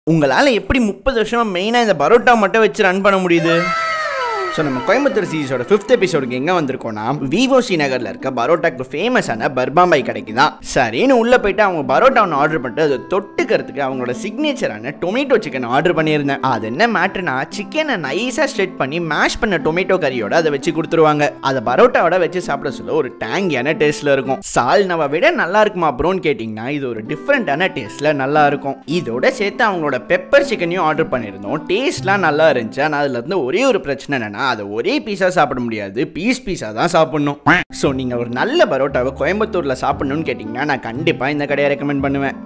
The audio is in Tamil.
உங்களால் எப்படி முப்பது வருஷமா மெயினாக இந்த பரோட்டா மட்டும் வச்சு ரன் பண்ண முடியுது ஸோ நம்ம கோயம்புத்தூர் சீரிஸோட ஃபிஃப்த் எபிசோடுக்கு எங்கே வந்திருக்கோம்னா விவோசி நகரில் இருக்க பரோட்டாக்கு ஃபேமஸான பர்பாம்பாய் கடைக்கு தான் சரின்னு உள்ளே போயிட்டு அவங்க பரோட்டா ஒன்று ஆர்டர் பண்ணிட்டு அதை தொட்டுக்கிறதுக்கு அவங்களோட சிக்னேச்சரான டொமேட்டோ சிக்கன் ஆர்டர் பண்ணியிருந்தேன் அது என்ன மேட்ருனா சிக்கனை நைஸாக ஸ்ட்ரெட் பண்ணி மேஷ் பண்ண டொமேட்டோ கறியோட அதை வச்சு கொடுத்துருவாங்க அதை பரோட்டாவோட வச்சு சாப்பிட சொல்ல ஒரு டேங்கியான டேஸ்ட்டில் இருக்கும் சால்னாவை விட நல்லா இருக்குமா ப்ரோன்னு கேட்டிங்கன்னா இது ஒரு டிஃப்ரெண்ட்டான டேஸ்ட்டில் நல்லா இருக்கும் இதோட சேர்த்து அவங்களோட பெப்பர் சிக்கனையும் ஆர்டர் பண்ணியிருந்தோம் டேஸ்ட்லாம் நல்லா இருந்துச்சு ஆனால் அதுல இருந்து ஒரே ஒரு பிரச்சனை என்னன்னா அதை ஒரே பீஸா சாப்பிட முடியாது பீஸ் பீஸா தான் சாப்பிடணும் ஸோ நீங்கள் ஒரு நல்ல பரோட்டாவை கோயம்புத்தூரில் சாப்பிடணும்னு கேட்டிங்கன்னா நான் கண்டிப்பாக இந்த கடையை ரெக்கமெண்ட் பண்ணுவேன்